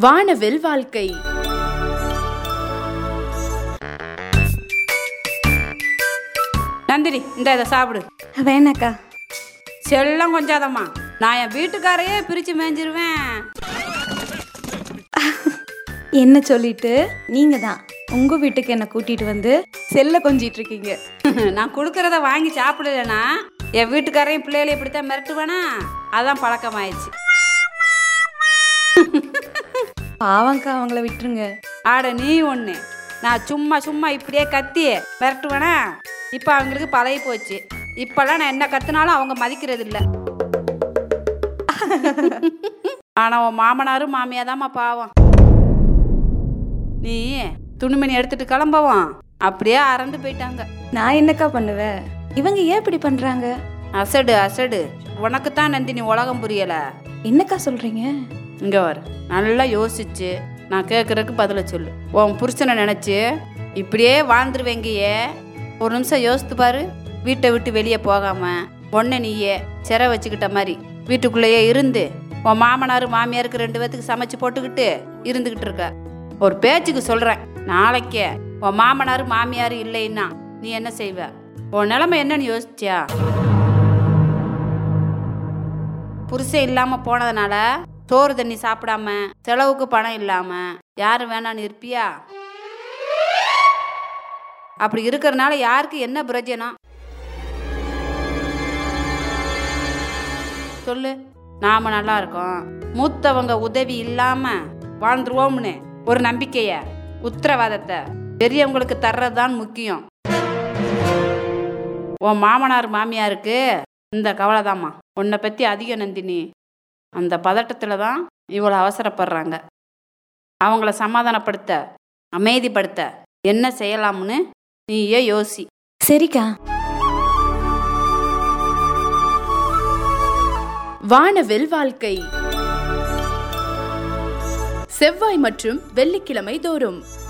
வானவில் வாழ்க்கை நந்தினி இந்த இதை சாப்பிடு வேணாக்கா செல்லம் கொஞ்சாதம்மா நான் என் வீட்டுக்காரையே பிரிச்சு மேய்ஞ்சிருவேன் என்ன சொல்லிட்டு நீங்க தான் உங்க வீட்டுக்கு என்ன கூட்டிட்டு வந்து செல்ல கொஞ்சிட்டு இருக்கீங்க நான் கொடுக்கறத வாங்கி சாப்பிடலனா என் வீட்டுக்காரையும் பிள்ளைகளையும் இப்படித்தான் மிரட்டுவேனா அதான் பழக்கமாயிடுச்சு பாவங்க்கா அவங்கள விட்டுருங்க ஆட நீ ஒன்று நான் சும்மா சும்மா இப்படியே கத்தி மிரட்டுவேனா இப்போ அவங்களுக்கு பழகி போச்சு இப்போல்லாம் நான் என்ன கத்துனாலும் அவங்க மதிக்கிறது இல்லை ஆனால் உன் மாமனாரும் மாமியாதாம்மா பாவம் நீ துணிமணி எடுத்துட்டு கிளம்பவும் அப்படியே அரண்டு போயிட்டாங்க நான் என்னக்கா பண்ணுவேன் இவங்க ஏன் இப்படி பண்றாங்க அசடு அசடு உனக்கு தான் நந்தினி உலகம் புரியல என்னக்கா சொல்றீங்க இங்க வர நல்லா யோசிச்சு நான் கேட்கறதுக்கு பதில சொல்லு உன் புருஷனை நினைச்சு இப்படியே வாழ்ந்துருவேங்கியே ஒரு நிமிஷம் யோசித்து பாரு வீட்டை விட்டு வெளியே போகாம ஒன்னை நீயே சிறை வச்சுக்கிட்ட மாதிரி வீட்டுக்குள்ளேயே இருந்து உன் மாமனார் மாமியாருக்கு ரெண்டு பேத்துக்கு சமைச்சு போட்டுக்கிட்டு இருந்துகிட்டு இருக்க ஒரு பேச்சுக்கு சொல்றேன் நாளைக்கே உன் மாமனார் மாமியார் இல்லைன்னா நீ என்ன செய்வ உன் நிலைமை என்னன்னு யோசிச்சியா புருஷன் இல்லாம போனதுனால சோறு தண்ணி சாப்பிடாம செலவுக்கு பணம் இல்லாம யாரும் வேணான்னு இருப்பியா அப்படி இருக்கிறனால யாருக்கு என்ன பிரயோஜனம் சொல்லு நாம நல்லா இருக்கோம் மூத்தவங்க உதவி இல்லாம வாழ்ந்துருவோம்னு ஒரு நம்பிக்கைய உத்தரவாதத்தை பெரியவங்களுக்கு தர்றதுதான் முக்கியம் உன் மாமனார் மாமியாருக்கு இந்த கவலைதாம்மா உன்னை பற்றி அதிக நந்தினி அந்த பதட்டத்தில் தான் இவ்வளோ அவசரப்படுறாங்க அவங்கள சமாதானப்படுத்த அமைதிப்படுத்த என்ன செய்யலாம்னு நீயே யோசி சரிக்கா வானவில் வாழ்க்கை செவ்வாய் மற்றும் வெள்ளிக்கிழமை தோறும்